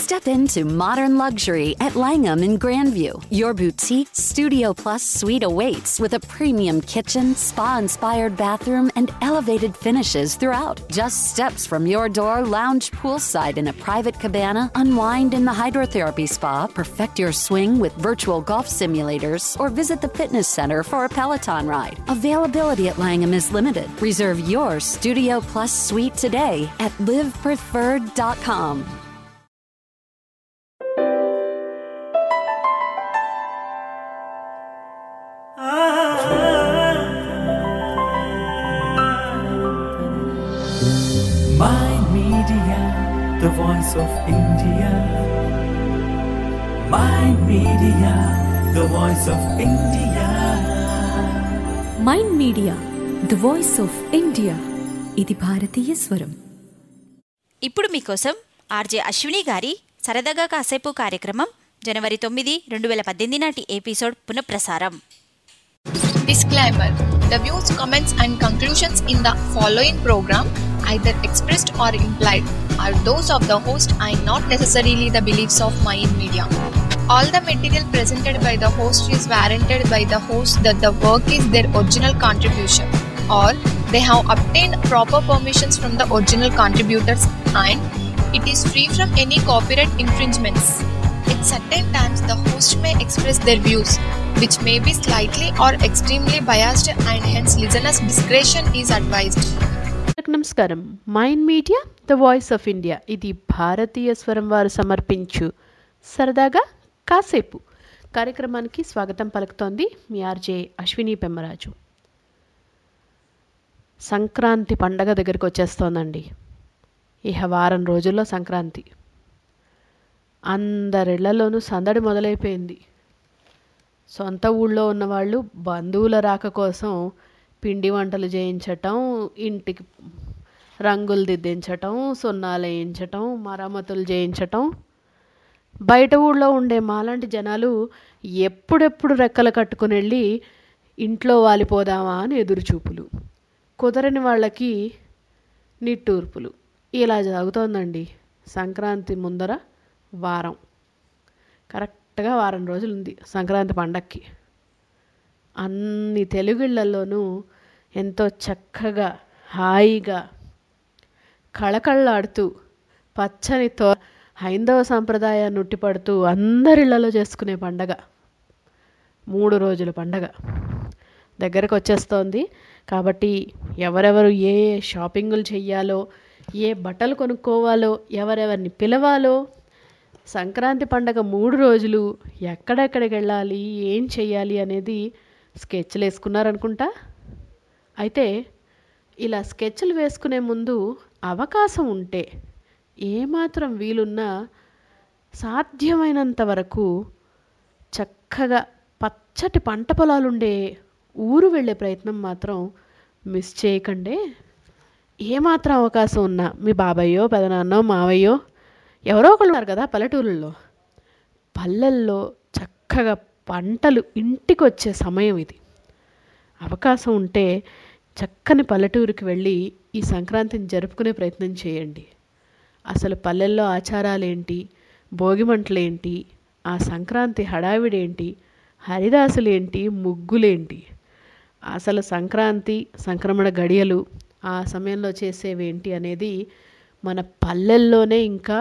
Step into modern luxury at Langham in Grandview. Your boutique Studio Plus suite awaits with a premium kitchen, spa inspired bathroom, and elevated finishes throughout. Just steps from your door, lounge poolside in a private cabana, unwind in the hydrotherapy spa, perfect your swing with virtual golf simulators, or visit the fitness center for a Peloton ride. Availability at Langham is limited. Reserve your Studio Plus suite today at livepreferred.com. My Media, the voice of India. My Media, the voice of India. Mind media the voice of India ఇది భారతీయ స్వరం ఇప్పుడు మీకోసం RJ Ashwini గారి సరదాగా కాసేపు కార్యక్రమం జనవరి తొమ్మిది రెండు వేల పద్దెనిమిది నాటి ఎపిసోడ్ పునఃప్రసారం Disclaimer The views, comments, and conclusions in the following program, either expressed or implied, are those of the host and not necessarily the beliefs of Mayan Media. All the material presented by the host is warranted by the host that the work is their original contribution or they have obtained proper permissions from the original contributors and it is free from any copyright infringements. At certain times, the host may express their views, which may be slightly or extremely biased, and hence listeners' discretion is advised. అందరికి నమస్కారం mind media the voice of India ఇది భారతీయ స్వరం వారు సమర్పించు సరదాగా కాసేపు కార్యక్రమానికి స్వాగతం పలుకుతోంది మీ ఆర్జే అశ్విని పెమ్మరాజు సంక్రాంతి పండగ దగ్గరికి వచ్చేస్తోందండి ఇహ వారం రోజుల్లో సంక్రాంతి అందరిళ్లలోనూ సందడి మొదలైపోయింది సొంత ఊళ్ళో ఉన్నవాళ్ళు బంధువుల రాక కోసం పిండి వంటలు చేయించటం ఇంటికి రంగులు దిద్దించటం సున్నాలు వేయించటం మరమ్మతులు చేయించటం బయట ఊళ్ళో ఉండే మాలాంటి జనాలు ఎప్పుడెప్పుడు రెక్కలు కట్టుకుని వెళ్ళి ఇంట్లో వాలిపోదామా అని ఎదురుచూపులు కుదరని వాళ్ళకి నిట్టూర్పులు ఇలా జరుగుతోందండి సంక్రాంతి ముందర వారం కరెక్ట్గా వారం రోజులు ఉంది సంక్రాంతి పండక్కి అన్ని తెలుగుళ్ళల్లోనూ ఎంతో చక్కగా హాయిగా కళకళలాడుతూ పచ్చని తో హైందవ సాంప్రదాయాన్ని ఉట్టిపడుతూ అందరిళ్లలో చేసుకునే పండగ మూడు రోజుల పండగ దగ్గరకు వచ్చేస్తోంది కాబట్టి ఎవరెవరు ఏ ఏ షాపింగులు చెయ్యాలో ఏ బట్టలు కొనుక్కోవాలో ఎవరెవరిని పిలవాలో సంక్రాంతి పండగ మూడు రోజులు ఎక్కడెక్కడికి వెళ్ళాలి ఏం చెయ్యాలి అనేది స్కెచ్లు వేసుకున్నారనుకుంటా అయితే ఇలా స్కెచ్లు వేసుకునే ముందు అవకాశం ఉంటే ఏమాత్రం వీలున్నా సాధ్యమైనంత వరకు చక్కగా పచ్చటి పంట పొలాలుండే ఊరు వెళ్ళే ప్రయత్నం మాత్రం మిస్ చేయకండి ఏమాత్రం అవకాశం ఉన్నా మీ బాబాయ్యో పెదనాన్నో మావయ్యో ఎవరో ఒకళ్ళు ఉన్నారు కదా పల్లెటూరుల్లో పల్లెల్లో చక్కగా పంటలు ఇంటికి వచ్చే సమయం ఇది అవకాశం ఉంటే చక్కని పల్లెటూరుకి వెళ్ళి ఈ సంక్రాంతిని జరుపుకునే ప్రయత్నం చేయండి అసలు పల్లెల్లో ఆచారాలేంటి భోగిమంటలేంటి ఆ సంక్రాంతి హడావిడేంటి హరిదాసులేంటి ముగ్గులేంటి అసలు సంక్రాంతి సంక్రమణ గడియలు ఆ సమయంలో చేసేవేంటి అనేది మన పల్లెల్లోనే ఇంకా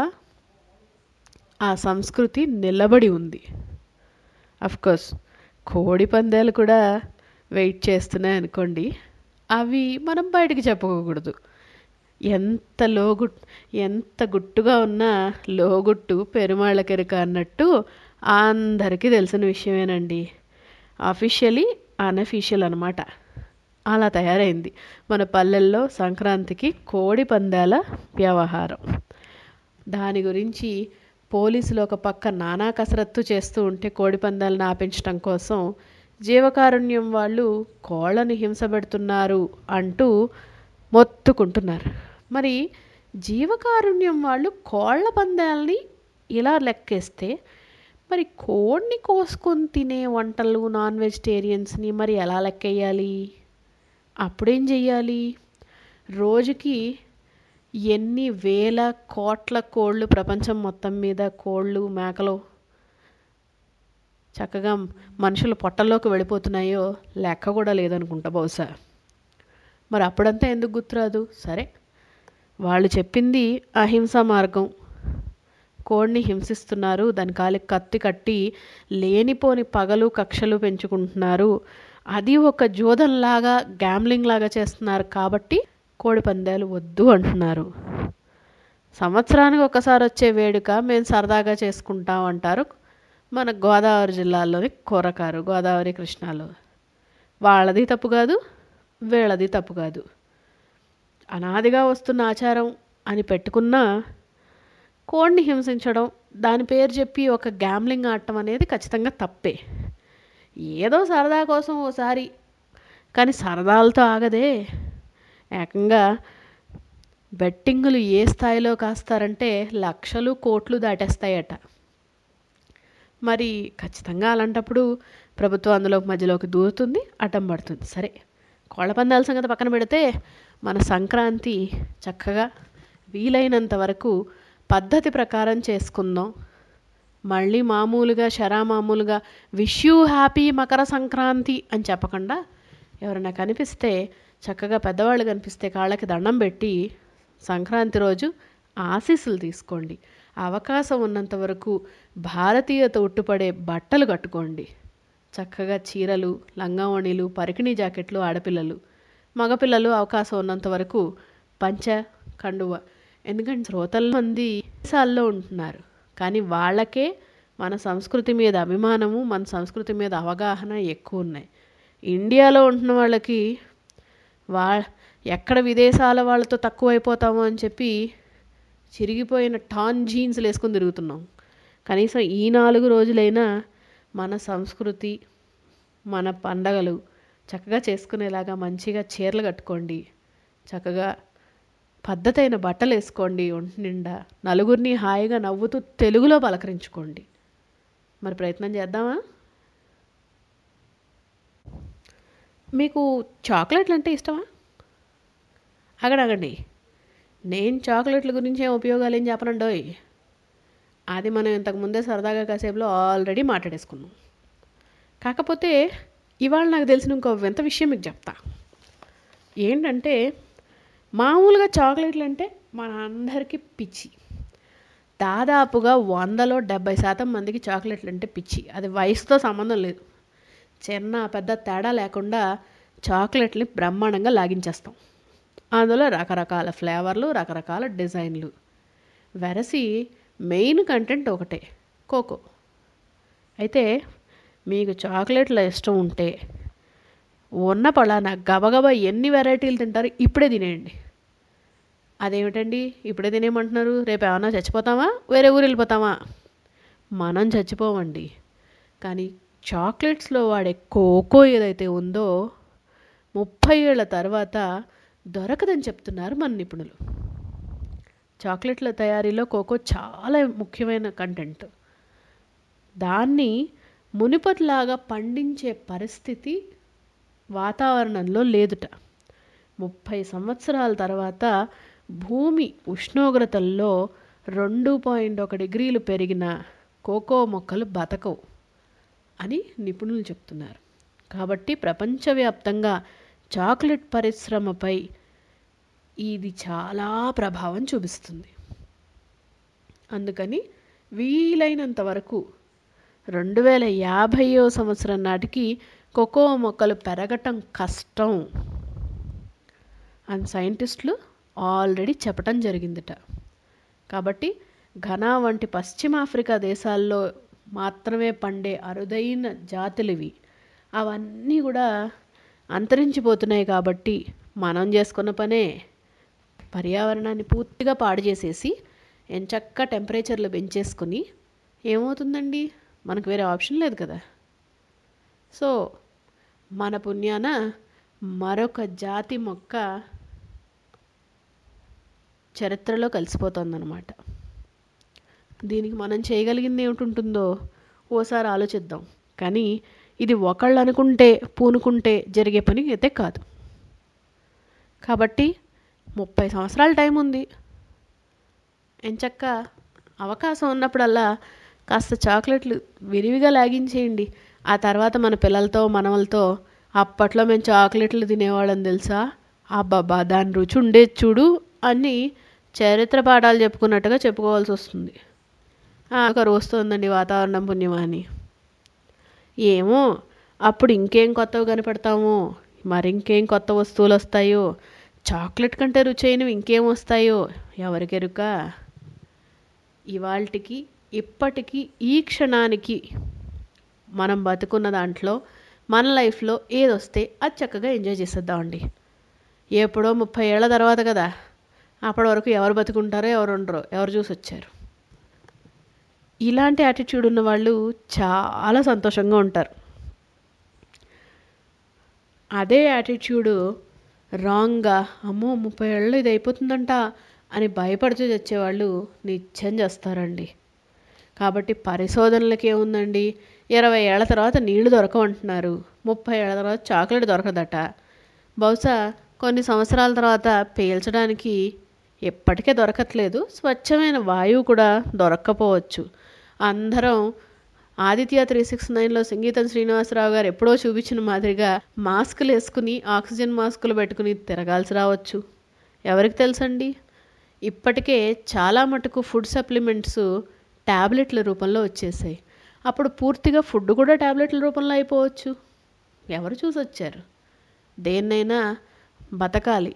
ఆ సంస్కృతి నిలబడి ఉంది కోర్స్ కోడి పందాలు కూడా వెయిట్ చేస్తున్నాయి అనుకోండి అవి మనం బయటికి చెప్పుకోకూడదు ఎంత లోగు ఎంత గుట్టుగా ఉన్నా లోగుట్టు పెరుమాళ్ళకెరుక అన్నట్టు అందరికీ తెలిసిన విషయమేనండి అఫీషియలీ అన్అఫీషియల్ అనమాట అలా తయారైంది మన పల్లెల్లో సంక్రాంతికి కోడి పందాల వ్యవహారం దాని గురించి పోలీసులు ఒక పక్క నానా కసరత్తు చేస్తూ ఉంటే కోడి పందాలను ఆపించడం కోసం జీవకారుణ్యం వాళ్ళు కోళ్ళని హింసపెడుతున్నారు అంటూ మొత్తుకుంటున్నారు మరి జీవకారుణ్యం వాళ్ళు కోళ్ళ పందాలని ఇలా లెక్కేస్తే మరి కోడిని కోసుకొని తినే వంటలు నాన్ వెజిటేరియన్స్ని మరి ఎలా లెక్కేయాలి అప్పుడేం చెయ్యాలి రోజుకి ఎన్ని వేల కోట్ల కోళ్ళు ప్రపంచం మొత్తం మీద కోళ్ళు మేకలు చక్కగా మనుషుల పొట్టల్లోకి వెళ్ళిపోతున్నాయో లెక్క కూడా లేదనుకుంటా బహుశా మరి అప్పుడంతా ఎందుకు గుర్తురాదు సరే వాళ్ళు చెప్పింది అహింసా మార్గం కోడిని హింసిస్తున్నారు దాని కాలికి కత్తి కట్టి లేనిపోని పగలు కక్షలు పెంచుకుంటున్నారు అది ఒక జోదంలాగా గ్యామ్లింగ్ లాగా చేస్తున్నారు కాబట్టి కోడి పందాలు వద్దు అంటున్నారు సంవత్సరానికి ఒకసారి వచ్చే వేడుక మేము సరదాగా చేసుకుంటాం అంటారు మన గోదావరి జిల్లాలోని కూరకారు గోదావరి కృష్ణాలో వాళ్ళది తప్పు కాదు వీళ్ళది తప్పు కాదు అనాదిగా వస్తున్న ఆచారం అని పెట్టుకున్నా కోడిని హింసించడం దాని పేరు చెప్పి ఒక గ్యామ్లింగ్ ఆడటం అనేది ఖచ్చితంగా తప్పే ఏదో సరదా కోసం ఓసారి కానీ సరదాలతో ఆగదే ఏకంగా బెట్టింగులు ఏ స్థాయిలో కాస్తారంటే లక్షలు కోట్లు దాటేస్తాయట మరి ఖచ్చితంగా అలాంటప్పుడు ప్రభుత్వం అందులో మధ్యలోకి దూరుతుంది అడ్డం పడుతుంది సరే కోళ్ళ పందాల సంగతి పక్కన పెడితే మన సంక్రాంతి చక్కగా వీలైనంత వరకు పద్ధతి ప్రకారం చేసుకుందాం మళ్ళీ మామూలుగా షరా మామూలుగా విష్ యూ హ్యాపీ మకర సంక్రాంతి అని చెప్పకుండా ఎవరైనా కనిపిస్తే చక్కగా పెద్దవాళ్ళు కనిపిస్తే కాళ్ళకి దండం పెట్టి సంక్రాంతి రోజు ఆశీస్సులు తీసుకోండి అవకాశం ఉన్నంత వరకు భారతీయత ఉట్టుపడే బట్టలు కట్టుకోండి చక్కగా చీరలు లంగావణిలు పరికిణీ జాకెట్లు ఆడపిల్లలు మగపిల్లలు అవకాశం ఉన్నంత వరకు పంచ కండువ ఎందుకంటే శ్రోతల మంది దేశాల్లో ఉంటున్నారు కానీ వాళ్ళకే మన సంస్కృతి మీద అభిమానము మన సంస్కృతి మీద అవగాహన ఎక్కువ ఉన్నాయి ఇండియాలో ఉంటున్న వాళ్ళకి వా ఎక్కడ విదేశాల వాళ్ళతో తక్కువ అయిపోతామో అని చెప్పి చిరిగిపోయిన టాన్ జీన్స్లు వేసుకొని తిరుగుతున్నాం కనీసం ఈ నాలుగు రోజులైనా మన సంస్కృతి మన పండగలు చక్కగా చేసుకునేలాగా మంచిగా చీరలు కట్టుకోండి చక్కగా పద్ధతైన బట్టలు వేసుకోండి ఒంటి నిండా నలుగురిని హాయిగా నవ్వుతూ తెలుగులో పలకరించుకోండి మరి ప్రయత్నం చేద్దామా మీకు చాక్లెట్లు అంటే ఇష్టమా అగడగండి నేను చాక్లెట్ల గురించి ఏం ఉపయోగాలు ఏం చెప్పనండోయ్ అది మనం ఇంతకుముందే సరదాగా కాసేపులో ఆల్రెడీ మాట్లాడేసుకున్నాం కాకపోతే ఇవాళ నాకు తెలిసిన ఇంకో వింత విషయం మీకు చెప్తా ఏంటంటే మామూలుగా చాక్లెట్లు అంటే మన అందరికీ పిచ్చి దాదాపుగా వందలో డెబ్బై శాతం మందికి చాక్లెట్లు అంటే పిచ్చి అది వయసుతో సంబంధం లేదు చిన్న పెద్ద తేడా లేకుండా చాక్లెట్ని బ్రహ్మాండంగా లాగించేస్తాం అందులో రకరకాల ఫ్లేవర్లు రకరకాల డిజైన్లు వెరసి మెయిన్ కంటెంట్ ఒకటే కోకో అయితే మీకు చాక్లెట్ల ఇష్టం ఉంటే ఉన్న పళాన గబగబా ఎన్ని వెరైటీలు తింటారు ఇప్పుడే తినేయండి అదేమిటండి ఇప్పుడే తినేయమంటున్నారు రేపు ఏమన్నా చచ్చిపోతామా వేరే ఊరు వెళ్ళిపోతామా మనం చచ్చిపోమండి కానీ చాక్లెట్స్లో వాడే కోకో ఏదైతే ఉందో ముప్పై ఏళ్ళ తర్వాత దొరకదని చెప్తున్నారు మన నిపుణులు చాక్లెట్ల తయారీలో కోకో చాలా ముఖ్యమైన కంటెంట్ దాన్ని మునిపటిలాగా పండించే పరిస్థితి వాతావరణంలో లేదుట ముప్పై సంవత్సరాల తర్వాత భూమి ఉష్ణోగ్రతల్లో రెండు పాయింట్ ఒక డిగ్రీలు పెరిగిన కోకో మొక్కలు బతకవు అని నిపుణులు చెప్తున్నారు కాబట్టి ప్రపంచవ్యాప్తంగా చాక్లెట్ పరిశ్రమపై ఇది చాలా ప్రభావం చూపిస్తుంది అందుకని వీలైనంత వరకు రెండు వేల యాభైయో సంవత్సరం నాటికి కోకో మొక్కలు పెరగటం కష్టం అని సైంటిస్టులు ఆల్రెడీ చెప్పటం జరిగిందట కాబట్టి ఘనా వంటి పశ్చిమాఫ్రికా దేశాల్లో మాత్రమే పండే అరుదైన జాతులు ఇవి అవన్నీ కూడా అంతరించిపోతున్నాయి కాబట్టి మనం చేసుకున్న పనే పర్యావరణాన్ని పూర్తిగా పాడు చేసేసి ఎంచక్క టెంపరేచర్లు పెంచేసుకుని ఏమవుతుందండి మనకు వేరే ఆప్షన్ లేదు కదా సో మన పుణ్యాన మరొక జాతి మొక్క చరిత్రలో కలిసిపోతుందన్నమాట దీనికి మనం చేయగలిగింది ఏమిటి ఓసారి ఆలోచిద్దాం కానీ ఇది ఒకళ్ళు అనుకుంటే పూనుకుంటే జరిగే పని అయితే కాదు కాబట్టి ముప్పై సంవత్సరాల టైం ఉంది ఎంచక్క అవకాశం ఉన్నప్పుడల్లా కాస్త చాక్లెట్లు విరివిగా లాగించేయండి ఆ తర్వాత మన పిల్లలతో మనవలతో అప్పట్లో మేము చాక్లెట్లు తినేవాళ్ళం తెలుసా అబ్బాబా దాని రుచి ఉండేది చూడు అని చరిత్ర పాఠాలు చెప్పుకున్నట్టుగా చెప్పుకోవాల్సి వస్తుంది "ఆ, కరువు వస్తుందండి వాతావరణం పుణ్యమా అని ఏమో అప్పుడు ఇంకేం కొత్తవి కనిపెడతామో మరి ఇంకేం కొత్త వస్తువులు వస్తాయో చాక్లెట్ కంటే రుచైనవి ఇంకేం వస్తాయో ఎవరికెరుక ఇవాళకి ఇప్పటికీ ఈ క్షణానికి మనం బతుకున్న దాంట్లో మన లైఫ్లో ఏదొస్తే అది చక్కగా ఎంజాయ్ చేసేద్దామండి ఎప్పుడో ముప్పై ఏళ్ళ తర్వాత కదా అప్పటి వరకు ఎవరు బతుకుంటారో ఎవరు ఉండరో ఎవరు చూసి వచ్చారు ఇలాంటి యాటిట్యూడ్ ఉన్న వాళ్ళు చాలా సంతోషంగా ఉంటారు అదే యాటిట్యూడ్ రాంగ్గా అమ్మో ముప్పై ఏళ్ళు ఇది అయిపోతుందంట అని భయపడుతూ తెచ్చేవాళ్ళు నిత్యం చేస్తారండి కాబట్టి పరిశోధనలకి ఏముందండి ఇరవై ఏళ్ల తర్వాత నీళ్లు దొరకవంటున్నారు ముప్పై ఏళ్ల తర్వాత చాక్లెట్ దొరకదట బహుశా కొన్ని సంవత్సరాల తర్వాత పీల్చడానికి ఎప్పటికే దొరకట్లేదు స్వచ్ఛమైన వాయువు కూడా దొరక్కపోవచ్చు అందరం ఆదిత్య త్రీ సిక్స్ నైన్లో సంగీతం శ్రీనివాసరావు గారు ఎప్పుడో చూపించిన మాదిరిగా మాస్కులు వేసుకుని ఆక్సిజన్ మాస్కులు పెట్టుకుని తిరగాల్సి రావచ్చు ఎవరికి తెలుసండి ఇప్పటికే చాలా మటుకు ఫుడ్ సప్లిమెంట్స్ ట్యాబ్లెట్ల రూపంలో వచ్చేసాయి అప్పుడు పూర్తిగా ఫుడ్ కూడా ట్యాబ్లెట్ల రూపంలో అయిపోవచ్చు ఎవరు చూసి వచ్చారు దేన్నైనా బతకాలి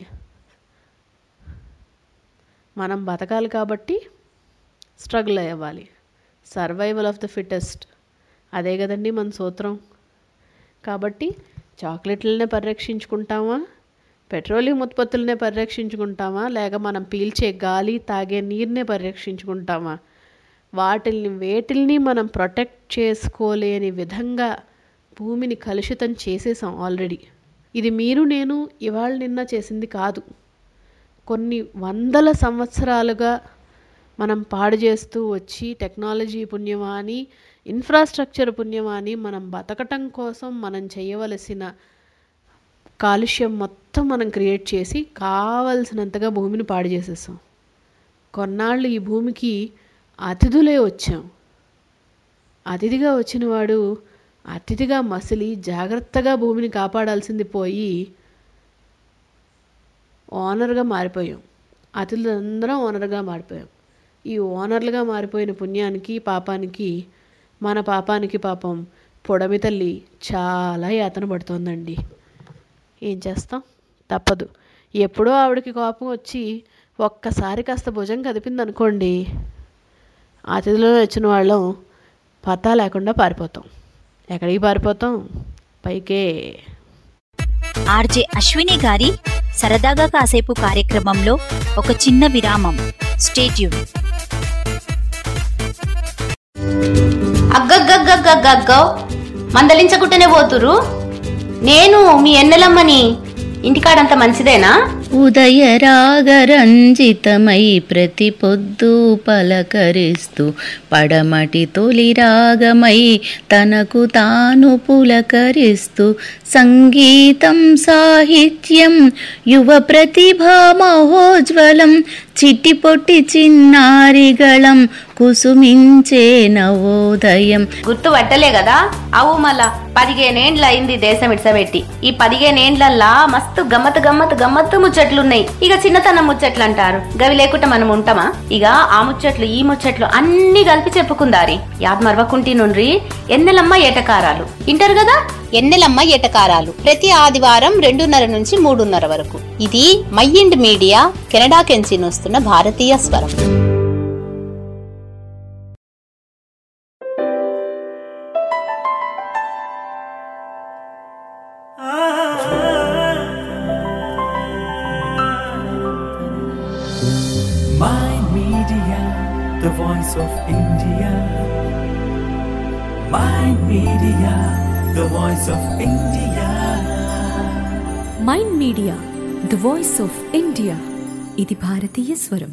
మనం బతకాలి కాబట్టి స్ట్రగుల్ అవ్వాలి సర్వైవల్ ఆఫ్ ద ఫిట్టెస్ట్ అదే కదండి మన సూత్రం కాబట్టి చాక్లెట్లనే పరిరక్షించుకుంటామా పెట్రోలియం ఉత్పత్తులనే పరిరక్షించుకుంటామా లేక మనం పీల్చే గాలి తాగే నీరునే పరిరక్షించుకుంటామా వాటిల్ని వేటిల్ని మనం ప్రొటెక్ట్ చేసుకోలేని విధంగా భూమిని కలుషితం చేసేసాం ఆల్రెడీ ఇది మీరు నేను ఇవాళ నిన్న చేసింది కాదు కొన్ని వందల సంవత్సరాలుగా మనం పాడు చేస్తూ వచ్చి టెక్నాలజీ పుణ్యమా అని ఇన్ఫ్రాస్ట్రక్చర్ పుణ్యమా అని మనం బతకటం కోసం మనం చేయవలసిన కాలుష్యం మొత్తం మనం క్రియేట్ చేసి కావలసినంతగా భూమిని పాడు చేసేసాం కొన్నాళ్ళు ఈ భూమికి అతిథులే వచ్చాం అతిథిగా వచ్చినవాడు అతిథిగా మసిలి జాగ్రత్తగా భూమిని కాపాడాల్సింది పోయి ఓనర్గా మారిపోయాం అతిథులందరం ఓనర్గా మారిపోయాం ఈ ఓనర్లుగా మారిపోయిన పుణ్యానికి పాపానికి మన పాపానికి పాపం పొడమి తల్లి చాలా యాతన పడుతోందండి ఏం చేస్తాం తప్పదు ఎప్పుడో ఆవిడకి కోపం వచ్చి ఒక్కసారి కాస్త భుజం కదిపింది అనుకోండి అతిథిలో వచ్చిన వాళ్ళం పతా లేకుండా పారిపోతాం ఎక్కడికి పారిపోతాం పైకే ఆర్జే అశ్విని గారి సరదాగా కాసేపు కార్యక్రమంలో ఒక చిన్న విరామం స్టేట్యూన్ అగ్గగ్గగ్గగ్గగ్గో మందలించకుంటేనే పోతురు నేను మీ ఎన్నెలమ్మని ఇంటికాడంత మంచిదేనా ఉదయ రాగరంజితమై ప్రతి పొద్దు పలకరిస్తూ పడమటి తొలి రాగమై తనకు తాను పులకరిస్తూ సంగీతం సాహిత్యం యువ ప్రతిభా మహోజ్వలం చిట్టి పొట్టి చిన్నారిగళం కుసుమించే నవోదయం గుర్తు పట్టలే కదా అవు మళ్ళా పదిహేనేండ్ల అయింది దేశం ఇడ్సబెట్టి ఈ పదిహేనేండ్లల్లా మస్తు గమ్మత్ గమ్మత్ గమ్మత్తు ముచ్చట్లున్నాయి ఇక చిన్నతనం ముచ్చట్లు అంటారు గవి లేకుండా మనం ఉంటామా ఇక ఆ ముచ్చట్లు ఈ ముచ్చట్లు అన్ని కలిపి చెప్పుకుందారి యాద్ మరవకుంటి నుండ్రి ఎన్నెలమ్మ ఏటకారాలు ఇంటారు కదా ఎన్నెలమ్మ ఎటకారాలు ప్రతి ఆదివారం రెండున్నర నుంచి మూడున్నర వరకు ఇది మైండ్ మీడియా కెనడా కెంచి వస్తున్న భారతీయ స్వరం Mind Media, the voice of India. Mind Media, the voice of India. Mind media the voice of India ఇది భారతీయ స్వరం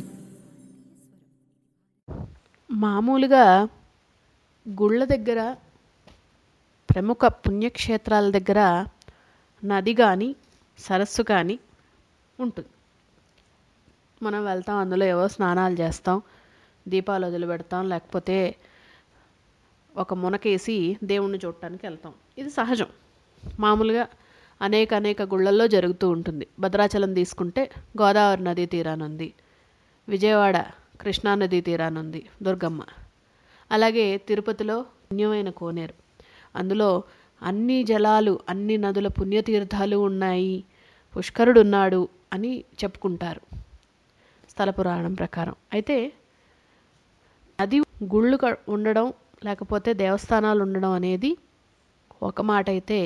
మామూలుగా గుళ్ళ దగ్గర ప్రముఖ పుణ్యక్షేత్రాల దగ్గర నది కానీ సరస్సు కానీ ఉంటుంది మనం వెళ్తాం అందులో ఏవో స్నానాలు చేస్తాం దీపాలు వదిలిపెడతాం లేకపోతే ఒక మునకేసి దేవుణ్ణి చూడటానికి వెళ్తాం ఇది సహజం మామూలుగా అనేక అనేక గుళ్ళల్లో జరుగుతూ ఉంటుంది భద్రాచలం తీసుకుంటే గోదావరి నదీ తీరానుంది విజయవాడ కృష్ణా నదీ తీరానుంది దుర్గమ్మ అలాగే తిరుపతిలో పుణ్యమైన కోనేరు అందులో అన్ని జలాలు అన్ని నదుల పుణ్యతీర్థాలు ఉన్నాయి పుష్కరుడు ఉన్నాడు అని చెప్పుకుంటారు స్థల పురాణం ప్రకారం అయితే నది గుళ్ళు క- ఉండడం లేకపోతే దేవస్థానాలు ఉండడం అనేది ఒక మాట అయితే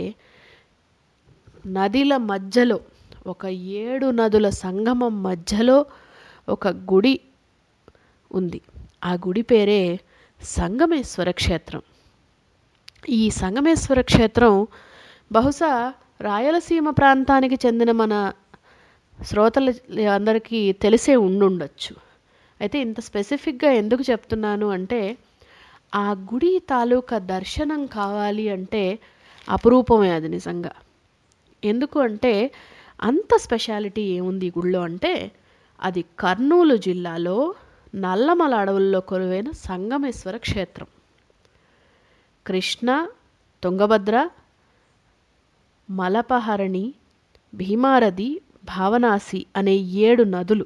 నదిల మధ్యలో ఒక ఏడు నదుల సంగమం మధ్యలో ఒక గుడి ఉంది ఆ గుడి పేరే సంగమేశ్వర క్షేత్రం ఈ సంగమేశ్వర క్షేత్రం బహుశా రాయలసీమ ప్రాంతానికి చెందిన మన శ్రోతల అందరికీ తెలిసే ఉండుండొచ్చు అయితే ఇంత స్పెసిఫిక్గా ఎందుకు చెప్తున్నాను అంటే ఆ గుడి తాలూకా దర్శనం కావాలి అంటే అపురూపమే అది నిజంగా ఎందుకు అంటే అంత స్పెషాలిటీ ఏముంది ఈ గుళ్ళో అంటే అది కర్నూలు జిల్లాలో నల్లమల అడవుల్లో కొలువైన సంగమేశ్వర క్షేత్రం కృష్ణ తుంగభద్ర మలపహరణి భీమారథి భావనాసి అనే ఏడు నదులు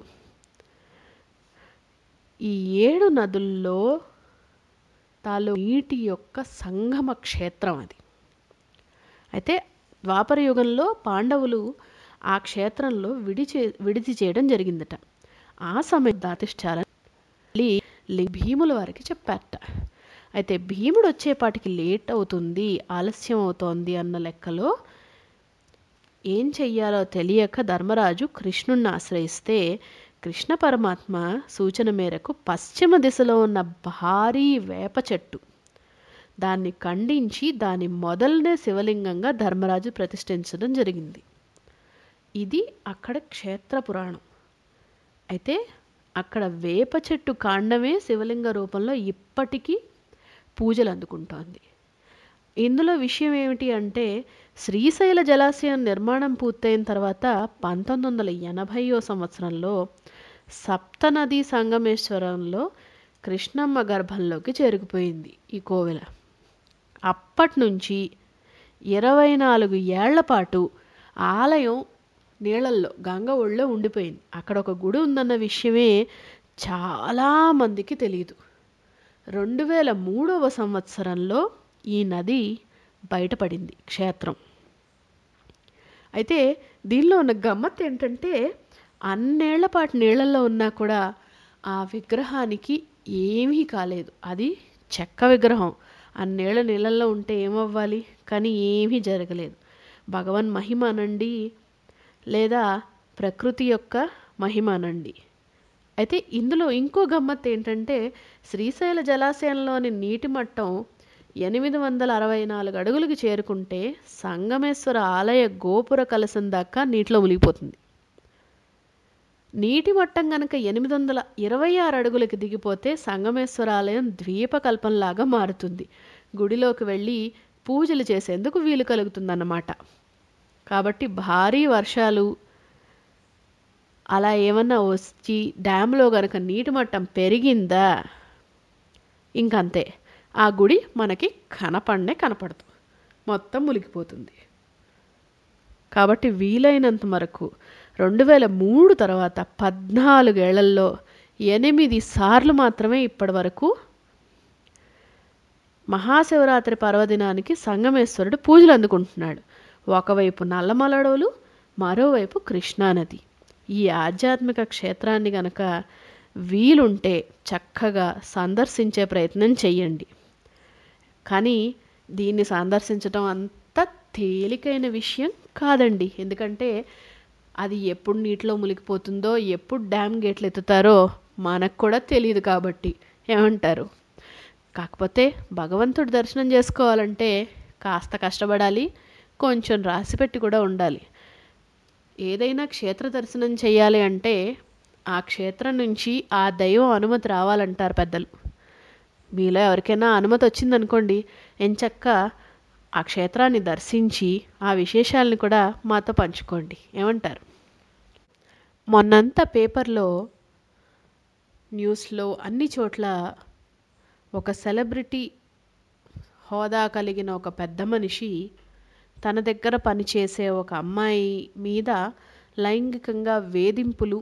ఈ ఏడు నదుల్లో తాలూ నీటి యొక్క సంగమ క్షేత్రం అది అయితే ద్వాపర యుగంలో పాండవులు ఆ క్షేత్రంలో విడిచే విడిది చేయడం జరిగిందట ఆ సమయం దాతిష్టాలని లి- భీముల వారికి చెప్పారట అయితే భీముడు వచ్చేపాటికి లేట్ అవుతుంది ఆలస్యం అవుతోంది అన్న లెక్కలో ఏం చెయ్యాలో తెలియక ధర్మరాజు కృష్ణుణ్ణి ఆశ్రయిస్తే కృష్ణ పరమాత్మ సూచన మేరకు పశ్చిమ దిశలో ఉన్న భారీ వేప చెట్టు దాన్ని ఖండించి దాని మొదలనే శివలింగంగా ధర్మరాజు ప్రతిష్ఠించడం జరిగింది ఇది అక్కడ క్షేత్ర పురాణం అయితే అక్కడ వేప చెట్టు కాండమే శివలింగ రూపంలో ఇప్పటికీ పూజలు అందుకుంటోంది ఇందులో విషయం ఏమిటి అంటే శ్రీశైల జలాశయం నిర్మాణం పూర్తయిన తర్వాత పంతొమ్మిది వందల ఎనభైయో సంవత్సరంలో సప్తనదీ సంగమేశ్వరంలో కృష్ణమ్మ గర్భంలోకి చేరుకుపోయింది ఈ కోవెల అప్పటి నుంచి ఇరవై నాలుగు ఏళ్ల పాటు ఆలయం నీళ్ళల్లో గంగ ఒళ్ళో ఉండిపోయింది అక్కడ ఒక గుడి ఉందన్న విషయమే చాలామందికి తెలియదు రెండు వేల మూడవ సంవత్సరంలో ఈ నది బయటపడింది క్షేత్రం అయితే దీనిలో ఉన్న గమ్మత్ ఏంటంటే అన్నేళ్ల పాటు నీళ్ళల్లో ఉన్నా కూడా ఆ విగ్రహానికి ఏమీ కాలేదు అది చెక్క విగ్రహం అన్నేళ్ల నీళ్ళల్లో ఉంటే ఏమవ్వాలి కానీ ఏమీ జరగలేదు భగవన్ మహిమ అనండి లేదా ప్రకృతి యొక్క మహిమ అనండి అయితే ఇందులో ఇంకో గమ్మత్ ఏంటంటే శ్రీశైల జలాశయంలోని నీటి మట్టం ఎనిమిది వందల అరవై నాలుగు అడుగులకు చేరుకుంటే సంగమేశ్వర ఆలయ గోపుర కలసం దాకా నీటిలో మునిగిపోతుంది నీటి మట్టం గనక ఎనిమిది వందల ఇరవై ఆరు అడుగులకు దిగిపోతే సంగమేశ్వర ఆలయం ద్వీపకల్పంలాగా మారుతుంది గుడిలోకి వెళ్ళి పూజలు చేసేందుకు వీలు కలుగుతుందన్నమాట కాబట్టి భారీ వర్షాలు అలా ఏమన్నా వచ్చి డ్యాంలో గనక నీటి మట్టం పెరిగిందా ఇంకంతే ఆ గుడి మనకి కనపడనే కనపడదు మొత్తం మునిగిపోతుంది కాబట్టి వీలైనంత వరకు రెండు వేల మూడు తర్వాత పద్నాలుగేళ్లలో ఎనిమిది సార్లు మాత్రమే ఇప్పటి వరకు మహాశివరాత్రి పర్వదినానికి సంగమేశ్వరుడు పూజలు అందుకుంటున్నాడు ఒకవైపు నల్లమలడవులు మరోవైపు కృష్ణానది ఈ ఆధ్యాత్మిక క్షేత్రాన్ని గనక వీలుంటే చక్కగా సందర్శించే ప్రయత్నం చెయ్యండి కానీ దీన్ని సందర్శించడం అంత తేలికైన విషయం కాదండి ఎందుకంటే అది ఎప్పుడు నీటిలో మునిగిపోతుందో ఎప్పుడు డ్యామ్ గేట్లు ఎత్తుతారో మనకు కూడా తెలియదు కాబట్టి ఏమంటారు కాకపోతే భగవంతుడి దర్శనం చేసుకోవాలంటే కాస్త కష్టపడాలి కొంచెం రాసిపెట్టి కూడా ఉండాలి ఏదైనా క్షేత్ర దర్శనం చేయాలి అంటే ఆ క్షేత్రం నుంచి ఆ దైవం అనుమతి రావాలంటారు పెద్దలు మీలో ఎవరికైనా అనుమతి వచ్చిందనుకోండి ఎంచక్క ఆ క్షేత్రాన్ని దర్శించి ఆ విశేషాలను కూడా మాతో పంచుకోండి ఏమంటారు మొన్నంతా పేపర్లో న్యూస్లో అన్ని చోట్ల ఒక సెలబ్రిటీ హోదా కలిగిన ఒక పెద్ద మనిషి తన దగ్గర పనిచేసే ఒక అమ్మాయి మీద లైంగికంగా వేధింపులు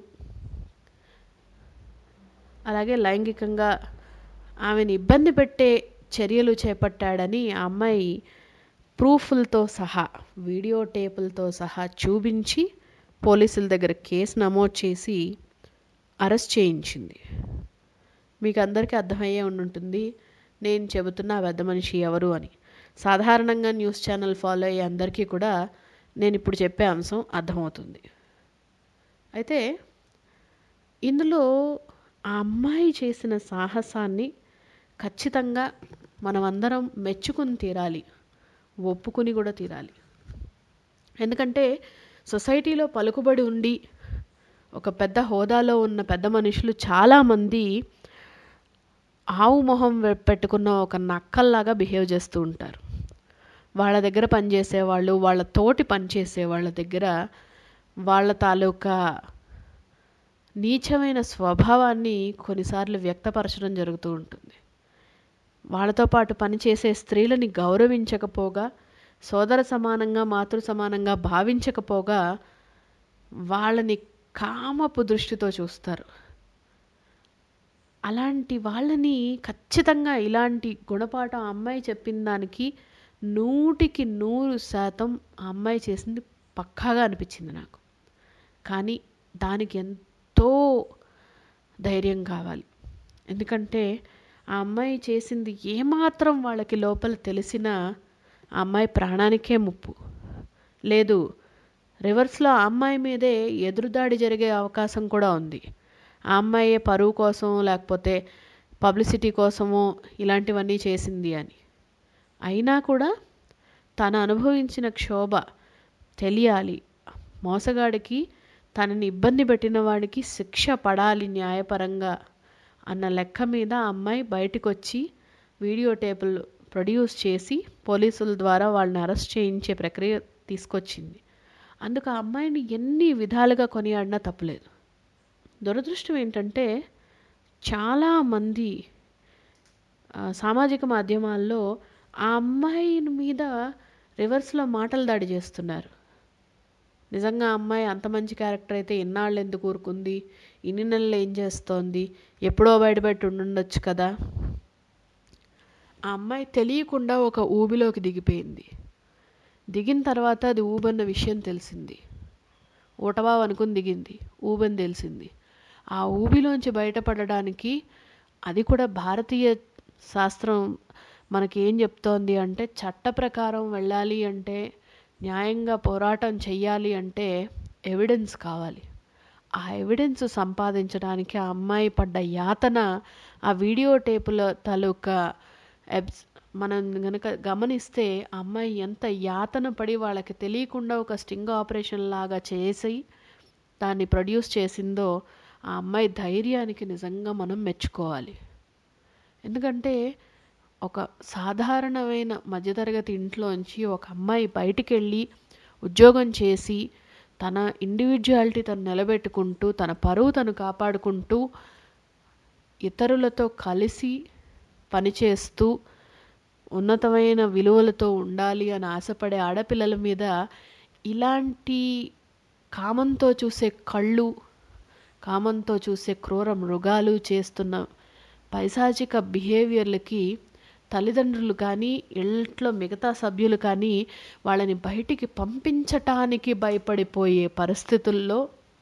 అలాగే లైంగికంగా ఆమెను ఇబ్బంది పెట్టే చర్యలు చేపట్టాడని ఆ అమ్మాయి ప్రూఫ్లతో సహా వీడియో టేపులతో సహా చూపించి పోలీసుల దగ్గర కేసు నమోదు చేసి అరెస్ట్ చేయించింది మీకు అందరికీ అర్థమయ్యే ఉండుంటుంది నేను చెబుతున్న ఆ పెద్ద మనిషి ఎవరు అని సాధారణంగా న్యూస్ ఛానల్ ఫాలో అయ్యే అందరికీ కూడా నేను ఇప్పుడు చెప్పే అంశం అర్థమవుతుంది అయితే ఇందులో ఆ అమ్మాయి చేసిన సాహసాన్ని ఖచ్చితంగా మనమందరం మెచ్చుకుని తీరాలి ఒప్పుకుని కూడా తీరాలి ఎందుకంటే సొసైటీలో పలుకుబడి ఉండి ఒక పెద్ద హోదాలో ఉన్న పెద్ద మనుషులు చాలామంది ఆవు మొహం వె- పెట్టుకున్న ఒక నక్కల్లాగా బిహేవ్ చేస్తూ ఉంటారు వాళ్ళ దగ్గర పనిచేసే వాళ్ళు వాళ్ళ తోటి పనిచేసే వాళ్ళ దగ్గర వాళ్ళ తాలూకా నీచమైన స్వభావాన్ని కొన్నిసార్లు వ్యక్తపరచడం జరుగుతూ ఉంటుంది వాళ్ళతో పాటు పనిచేసే స్త్రీలని గౌరవించకపోగా సోదర సమానంగా మాతృ సమానంగా భావించకపోగా వాళ్ళని కామపు దృష్టితో చూస్తారు అలాంటి వాళ్ళని ఖచ్చితంగా ఇలాంటి గుణపాఠం ఆ అమ్మాయి చెప్పిన దానికి నూటికి నూరు శాతం ఆ అమ్మాయి చేసింది పక్కాగా అనిపించింది నాకు కానీ దానికి ఎంతో ధైర్యం కావాలి ఎందుకంటే ఆ అమ్మాయి చేసింది ఏమాత్రం వాళ్ళకి లోపల తెలిసినా ఆ అమ్మాయి ప్రాణానికే ముప్పు లేదు రివర్స్లో ఆ అమ్మాయి మీదే ఎదురుదాడి జరిగే అవకాశం కూడా ఉంది ఆ అమ్మాయి పరువు కోసం లేకపోతే పబ్లిసిటీ కోసమో ఇలాంటివన్నీ చేసింది అని అయినా కూడా తను అనుభవించిన క్షోభ తెలియాలి మోసగాడికి తనని ఇబ్బంది పెట్టిన వాడికి శిక్ష పడాలి న్యాయపరంగా అన్న లెక్క మీద ఆ అమ్మాయి బయటకు వచ్చి వీడియో టేపులు ప్రొడ్యూస్ చేసి పోలీసుల ద్వారా వాళ్ళని అరెస్ట్ చేయించే ప్రక్రియ తీసుకొచ్చింది అందుకు ఆ అమ్మాయిని ఎన్ని విధాలుగా కొనియాడినా తప్పులేదు దురదృష్టం ఏంటంటే చాలామంది ఆ, సామాజిక మాధ్యమాల్లో ఆ అమ్మాయి మీద రివర్స్లో మాటలు దాడి చేస్తున్నారు నిజంగా ఆ అమ్మాయి అంత మంచి క్యారెక్టర్ అయితే ఇన్నాళ్ళు ఎందుకు ఊరుకుంది ఇన్ని నెలలు ఏం చేస్తోంది ఎప్పుడో బయటపెట్టి ఉండుండొచ్చు కదా ఆ అమ్మాయి తెలియకుండా ఒక ఊబిలోకి దిగిపోయింది దిగిన తర్వాత అది ఊబన్న విషయం తెలిసింది ఊటబావ్ అనుకుని దిగింది ఊబని తెలిసింది ఆ ఊబిలోంచి బయటపడడానికి అది కూడా భారతీయ శాస్త్రం మనకి ఏం చెప్తోంది అంటే చట్ట ప్రకారం వెళ్ళాలి అంటే న్యాయంగా పోరాటం చెయ్యాలి అంటే ఎవిడెన్స్ కావాలి ఆ ఎవిడెన్స్ సంపాదించడానికి ఆ అమ్మాయి పడ్డ యాతన ఆ వీడియో టేపుల తాలూకా ఎబ్స్ మనం గనక గమనిస్తే ఆ అమ్మాయి ఎంత యాతన పడి వాళ్ళకి తెలియకుండా ఒక స్టింగ్ ఆపరేషన్ లాగా చేసి దాన్ని ప్రొడ్యూస్ చేసిందో ఆ అమ్మాయి ధైర్యానికి నిజంగా మనం మెచ్చుకోవాలి ఎందుకంటే ఒక సాధారణమైన మధ్యతరగతి ఇంట్లోంచి ఒక అమ్మాయి బయటికి వెళ్ళి ఉద్యోగం చేసి తన ఇండివిజువాలిటీ తను నిలబెట్టుకుంటూ తన పరువు తను కాపాడుకుంటూ ఇతరులతో కలిసి పనిచేస్తూ ఉన్నతమైన విలువలతో ఉండాలి అని ఆశపడే ఆడపిల్లల మీద ఇలాంటి కామంతో చూసే కళ్ళు కామంతో చూసే క్రూర మృగాలు చేస్తున్న పైశాచిక బిహేవియర్లకి తల్లిదండ్రులు కానీ ఇంట్లో మిగతా సభ్యులు కానీ వాళ్ళని బయటికి పంపించటానికి భయపడిపోయే పరిస్థితుల్లో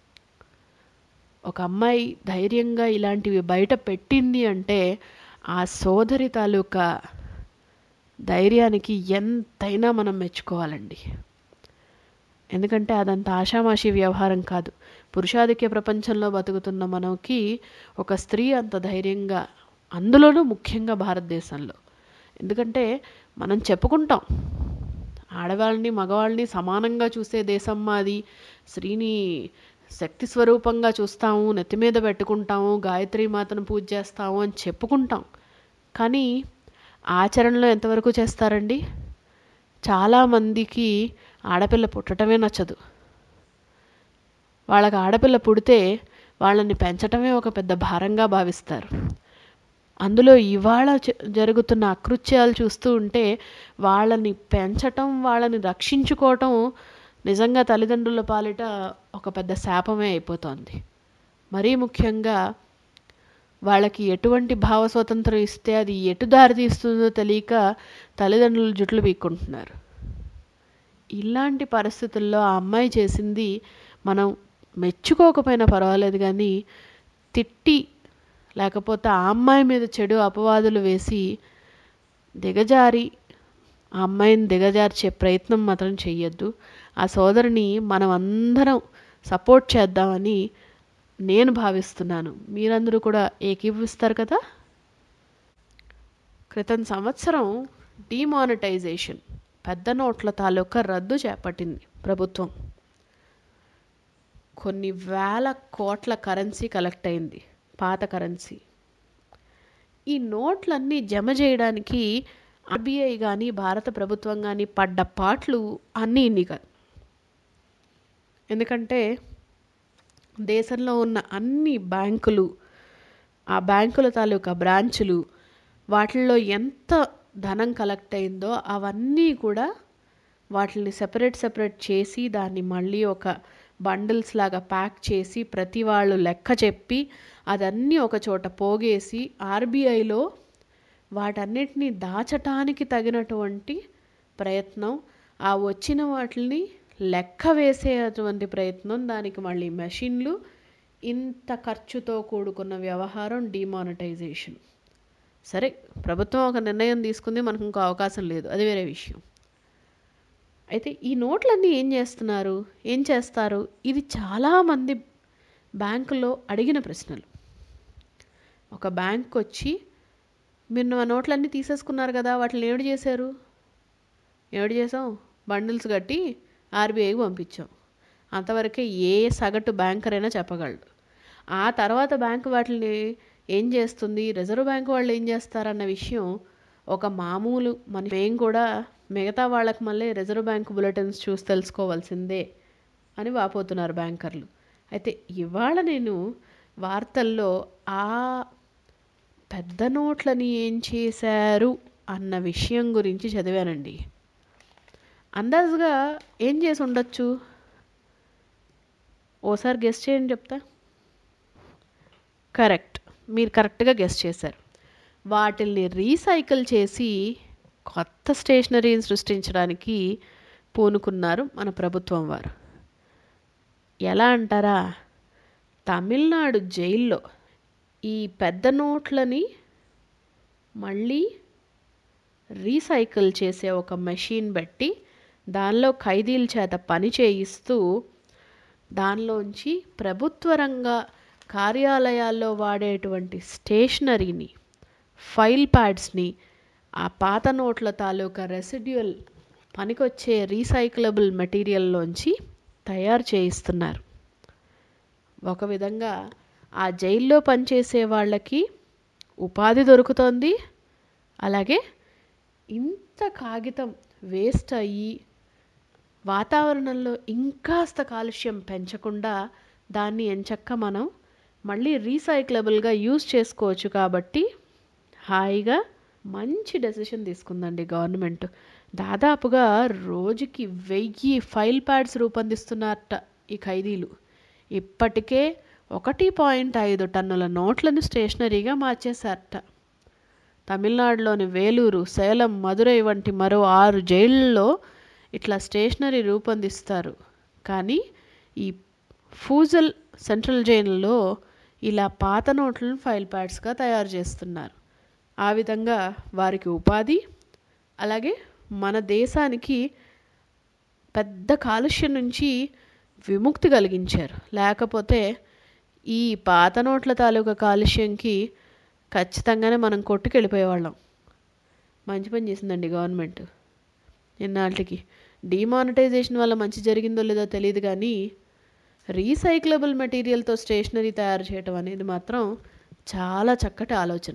ఒక అమ్మాయి ధైర్యంగా ఇలాంటివి బయట పెట్టింది అంటే ఆ సోదరి తాలూకా ధైర్యానికి ఎంతైనా మనం మెచ్చుకోవాలండి ఎందుకంటే అదంత ఆషామాషి వ్యవహారం కాదు పురుషాధిక్య ప్రపంచంలో బతుకుతున్న మనకి ఒక స్త్రీ అంత ధైర్యంగా అందులోనూ ముఖ్యంగా భారతదేశంలో ఎందుకంటే మనం చెప్పుకుంటాం ఆడవాళ్ళని మగవాళ్ళని సమానంగా చూసే దేశం మాది స్త్రీని శక్తి స్వరూపంగా చూస్తాము నెత్తి మీద పెట్టుకుంటాము గాయత్రి మాతను పూజ చేస్తాము అని చెప్పుకుంటాం కానీ ఆచరణలో ఎంతవరకు చేస్తారండి చాలామందికి ఆడపిల్ల పుట్టడమే నచ్చదు వాళ్ళకి ఆడపిల్ల పుడితే వాళ్ళని పెంచటమే ఒక పెద్ద భారంగా భావిస్తారు అందులో ఇవాళ జ- జరుగుతున్న అకృత్యాలు చూస్తూ ఉంటే వాళ్ళని పెంచటం వాళ్ళని రక్షించుకోవటం నిజంగా తల్లిదండ్రుల పాలిట ఒక పెద్ద శాపమే అయిపోతోంది మరీ ముఖ్యంగా వాళ్ళకి ఎటువంటి భావ స్వాతంత్రం ఇస్తే అది ఎటు దారి తీస్తుందో తెలియక తల్లిదండ్రులు జుట్లు పీక్కుంటున్నారు ఇలాంటి పరిస్థితుల్లో ఆ అమ్మాయి చేసింది మనం మెచ్చుకోకపోయినా పర్వాలేదు కానీ తిట్టి లేకపోతే ఆ అమ్మాయి మీద చెడు అపవాదులు వేసి దిగజారి ఆ అమ్మాయిని దిగజార్చే ప్రయత్నం మాత్రం చెయ్యొద్దు ఆ సోదరిని మనం అందరం సపోర్ట్ చేద్దామని నేను భావిస్తున్నాను మీరందరూ కూడా ఏకీభవిస్తారు కదా క్రితం సంవత్సరం డిమానిటైజేషన్ పెద్ద నోట్ల తాలూకా రద్దు చేపట్టింది ప్రభుత్వం కొన్ని వేల కోట్ల కరెన్సీ కలెక్ట్ అయింది పాత కరెన్సీ ఈ నోట్లన్నీ జమ చేయడానికి ఆర్బీఐ కానీ భారత ప్రభుత్వం కానీ పడ్డ పాటలు అన్నీ ఇన్ని కాదు ఎందుకంటే దేశంలో ఉన్న అన్ని బ్యాంకులు ఆ బ్యాంకుల తాలూకా బ్రాంచులు వాటిల్లో ఎంత ధనం కలెక్ట్ అయిందో అవన్నీ కూడా వాటిని సెపరేట్ సెపరేట్ చేసి దాన్ని మళ్ళీ ఒక బండిల్స్ లాగా ప్యాక్ చేసి ప్రతి వాళ్ళు లెక్క చెప్పి అదన్నీ ఒక చోట పోగేసి ఆర్బీఐలో వాటన్నిటిని దాచటానికి తగినటువంటి ప్రయత్నం ఆ వచ్చిన వాటిని లెక్క వేసేటువంటి ప్రయత్నం దానికి మళ్ళీ మెషిన్లు ఇంత ఖర్చుతో కూడుకున్న వ్యవహారం డిమానిటైజేషన్ సరే ప్రభుత్వం ఒక నిర్ణయం తీసుకుంది మనకు ఇంకో అవకాశం లేదు అది వేరే విషయం అయితే ఈ నోట్లన్నీ ఏం చేస్తున్నారు ఏం చేస్తారు ఇది చాలామంది బ్యాంకులో అడిగిన ప్రశ్నలు ఒక బ్యాంక్ వచ్చి మీరు ఆ నోట్లన్నీ తీసేసుకున్నారు కదా వాటిని ఏమిటి చేశారు ఏమిటి చేసాం బండిల్స్ కట్టి ఆర్బీఐకి పంపించాం అంతవరకే ఏ సగటు బ్యాంకర్ అయినా చెప్పగలడు ఆ తర్వాత బ్యాంకు వాటిని ఏం చేస్తుంది రిజర్వ్ బ్యాంక్ వాళ్ళు ఏం చేస్తారన్న విషయం ఒక మామూలు మన మేము కూడా మిగతా వాళ్ళకి మళ్ళీ రిజర్వ్ బ్యాంక్ బులెటిన్స్ చూసి తెలుసుకోవాల్సిందే అని వాపోతున్నారు బ్యాంకర్లు అయితే ఇవాళ నేను వార్తల్లో ఆ పెద్ద నోట్లని ఏం చేశారు అన్న విషయం గురించి చదివానండి అందాజుగా ఏం చేసి ఉండొచ్చు ఓసారి గెస్ట్ చేయండి చెప్తా కరెక్ట్ మీరు కరెక్ట్గా గెస్ట్ చేశారు వాటిల్ని రీసైకిల్ చేసి కొత్త స్టేషనరీని సృష్టించడానికి పూనుకున్నారు మన ప్రభుత్వం వారు ఎలా అంటారా తమిళనాడు జైల్లో ఈ పెద్ద నోట్లని మళ్ళీ రీసైకిల్ చేసే ఒక మెషిన్ పెట్టి దానిలో ఖైదీల చేత పని చేయిస్తూ దానిలోంచి ప్రభుత్వ రంగ కార్యాలయాల్లో వాడేటువంటి స్టేషనరీని ఫైల్ ప్యాడ్స్ని ఆ పాత నోట్ల తాలూకా రెసిడ్యువల్ పనికొచ్చే రీసైక్లబుల్ మెటీరియల్లోంచి తయారు చేయిస్తున్నారు ఒక విధంగా ఆ జైల్లో పనిచేసే వాళ్ళకి ఉపాధి దొరుకుతోంది అలాగే ఇంత కాగితం వేస్ట్ అయ్యి వాతావరణంలో ఇంకాస్త కాలుష్యం పెంచకుండా దాన్ని ఎంచక్క మనం మళ్ళీ రీసైక్లబుల్గా యూజ్ చేసుకోవచ్చు కాబట్టి హాయిగా మంచి డెసిషన్ తీసుకుందండి గవర్నమెంట్ దాదాపుగా రోజుకి వెయ్యి ఫైల్ ప్యాడ్స్ రూపొందిస్తున్నారట ఈ ఖైదీలు ఇప్పటికే ఒకటి పాయింట్ ఐదు టన్నుల నోట్లను స్టేషనరీగా మార్చేశారట తమిళనాడులోని వేలూరు సేలం మదురై వంటి మరో ఆరు జైళ్ళలో ఇట్లా స్టేషనరీ రూపొందిస్తారు కానీ ఈ ఫూజల్ సెంట్రల్ జైల్లో ఇలా పాత నోట్లను ఫైల్ ప్యాడ్స్గా తయారు చేస్తున్నారు ఆ విధంగా వారికి ఉపాధి అలాగే మన దేశానికి పెద్ద కాలుష్యం నుంచి విముక్తి కలిగించారు లేకపోతే ఈ పాత నోట్ల తాలూకా కాలుష్యంకి ఖచ్చితంగానే మనం కొట్టుకెళ్ళిపోయేవాళ్ళం మంచి పని చేసిందండి గవర్నమెంట్ ఇన్నాళ్ళకి డిమానిటైజేషన్ వల్ల మంచి జరిగిందో లేదో తెలియదు కానీ రీసైక్లబుల్ మెటీరియల్తో స్టేషనరీ తయారు చేయటం అనేది మాత్రం చాలా చక్కటి ఆలోచన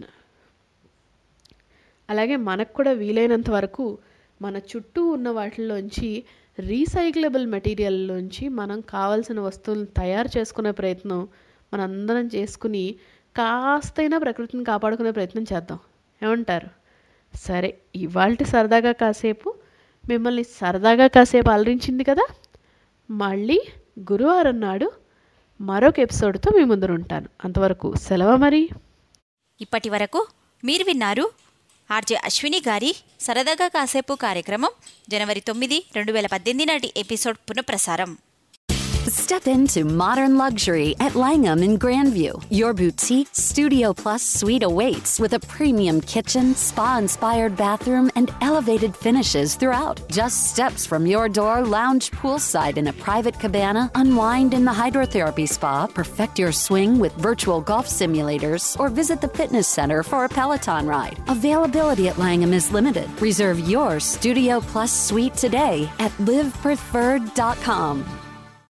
అలాగే మనకు కూడా వీలైనంత వరకు మన చుట్టూ ఉన్న వాటిల్లోంచి రీసైక్లబుల్ మెటీరియల్లోంచి మనం కావాల్సిన వస్తువులను తయారు చేసుకునే ప్రయత్నం మనందరం చేసుకుని కాస్తైనా ప్రకృతిని కాపాడుకునే ప్రయత్నం చేద్దాం ఏమంటారు సరే ఇవాళ సరదాగా కాసేపు మిమ్మల్ని సరదాగా కాసేపు అలరించింది కదా మళ్ళీ గురువారం నాడు మరొక ఎపిసోడ్తో మీ ముందర ఉంటాను అంతవరకు సెలవు మరి ఇప్పటి వరకు మీరు విన్నారు ఆర్జే అశ్విని గారి సరదాగా కాసేపు కార్యక్రమం జనవరి తొమ్మిది రెండు వేల పద్దెనిమిది నాటి ఎపిసోడ్ పునఃప్రసారం Step into modern luxury at Langham in Grandview. Your boutique Studio Plus suite awaits with a premium kitchen, spa inspired bathroom, and elevated finishes throughout. Just steps from your door, lounge poolside in a private cabana, unwind in the hydrotherapy spa, perfect your swing with virtual golf simulators, or visit the fitness center for a Peloton ride. Availability at Langham is limited. Reserve your Studio Plus suite today at livepreferred.com.